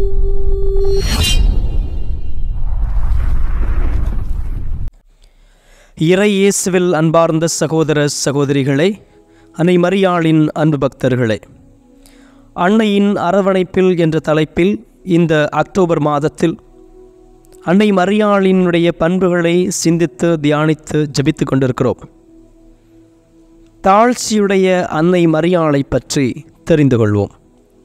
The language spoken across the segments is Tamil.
இறை இயேசுவில் அன்பார்ந்த சகோதர சகோதரிகளே அன்னை மரியாளின் அன்பு பக்தர்களே அன்னையின் அரவணைப்பில் என்ற தலைப்பில் இந்த அக்டோபர் மாதத்தில் அன்னை மரியாளினுடைய பண்புகளை சிந்தித்து தியானித்து ஜபித்து கொண்டிருக்கிறோம் தாழ்ச்சியுடைய அன்னை மரியாளை பற்றி தெரிந்து கொள்வோம்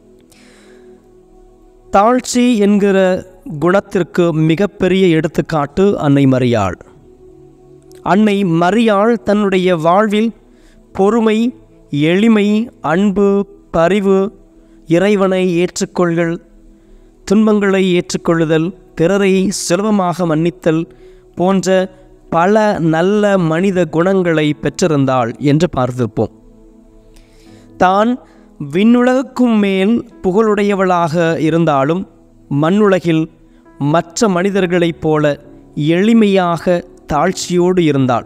தாழ்ச்சி என்கிற குணத்திற்கு மிகப்பெரிய எடுத்துக்காட்டு அன்னை மரியாள் அன்னை மரியாள் தன்னுடைய வாழ்வில் பொறுமை எளிமை அன்பு பரிவு இறைவனை ஏற்றுக்கொள்கள் துன்பங்களை ஏற்றுக்கொள்ளுதல் பிறரை சுலபமாக மன்னித்தல் போன்ற பல நல்ல மனித குணங்களை பெற்றிருந்தாள் என்று பார்த்திருப்போம் தான் விண்ணுலகுக்கும் மேல் புகழுடையவளாக இருந்தாலும் மண்ணுலகில் மற்ற மனிதர்களைப் போல எளிமையாக தாழ்ச்சியோடு இருந்தாள்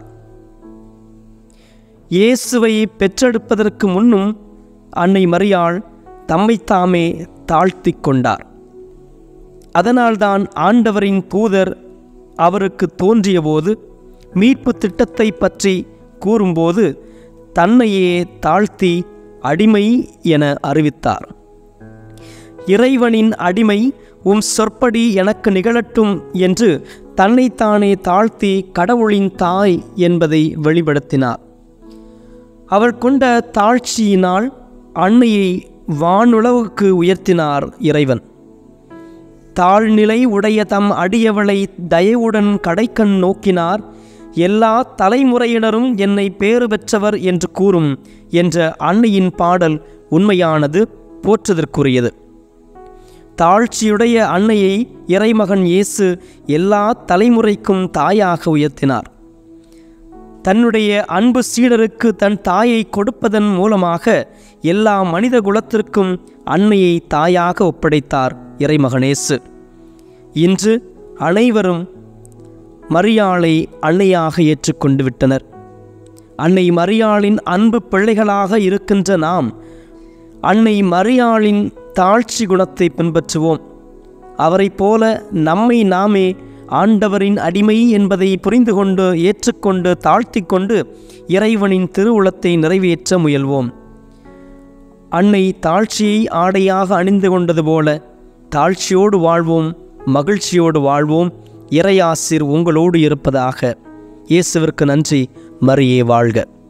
இயேசுவை பெற்றெடுப்பதற்கு முன்னும் அன்னை மரியாள் தம்மைத்தாமே தாழ்த்தி கொண்டார் அதனால்தான் ஆண்டவரின் தூதர் அவருக்கு தோன்றியபோது மீட்பு திட்டத்தை பற்றி கூறும்போது தன்னையே தாழ்த்தி அடிமை என அறிவித்தார் இறைவனின் அடிமை உம் சொற்படி எனக்கு நிகழட்டும் என்று தன்னைத்தானே தாழ்த்தி கடவுளின் தாய் என்பதை வெளிப்படுத்தினார் அவர் கொண்ட தாழ்ச்சியினால் அன்னையை வானுளவுக்கு உயர்த்தினார் இறைவன் தாழ்நிலை உடைய தம் அடியவளை தயவுடன் கடைக்கண் நோக்கினார் எல்லா தலைமுறையினரும் என்னை பேறு பெற்றவர் என்று கூறும் என்ற அன்னையின் பாடல் உண்மையானது போற்றுதற்குரியது தாழ்ச்சியுடைய அன்னையை இறைமகன் இயேசு எல்லா தலைமுறைக்கும் தாயாக உயர்த்தினார் தன்னுடைய அன்பு சீடருக்கு தன் தாயை கொடுப்பதன் மூலமாக எல்லா மனித குலத்திற்கும் அன்னையை தாயாக ஒப்படைத்தார் இறைமகனேசு இன்று அனைவரும் மரியாளை அன்னையாக ஏற்றுக்கொண்டு விட்டனர் அன்னை மரியாளின் அன்பு பிள்ளைகளாக இருக்கின்ற நாம் அன்னை மரியாளின் தாழ்ச்சி குணத்தை பின்பற்றுவோம் அவரைப் போல நம்மை நாமே ஆண்டவரின் அடிமை என்பதை புரிந்து கொண்டு ஏற்றுக்கொண்டு தாழ்த்தி கொண்டு இறைவனின் திருவுளத்தை நிறைவேற்ற முயல்வோம் அன்னை தாழ்ச்சியை ஆடையாக அணிந்து கொண்டது போல தாழ்ச்சியோடு வாழ்வோம் மகிழ்ச்சியோடு வாழ்வோம் இறையாசிர் உங்களோடு இருப்பதாக இயேசுவிற்கு நன்றி மரியே வாழ்க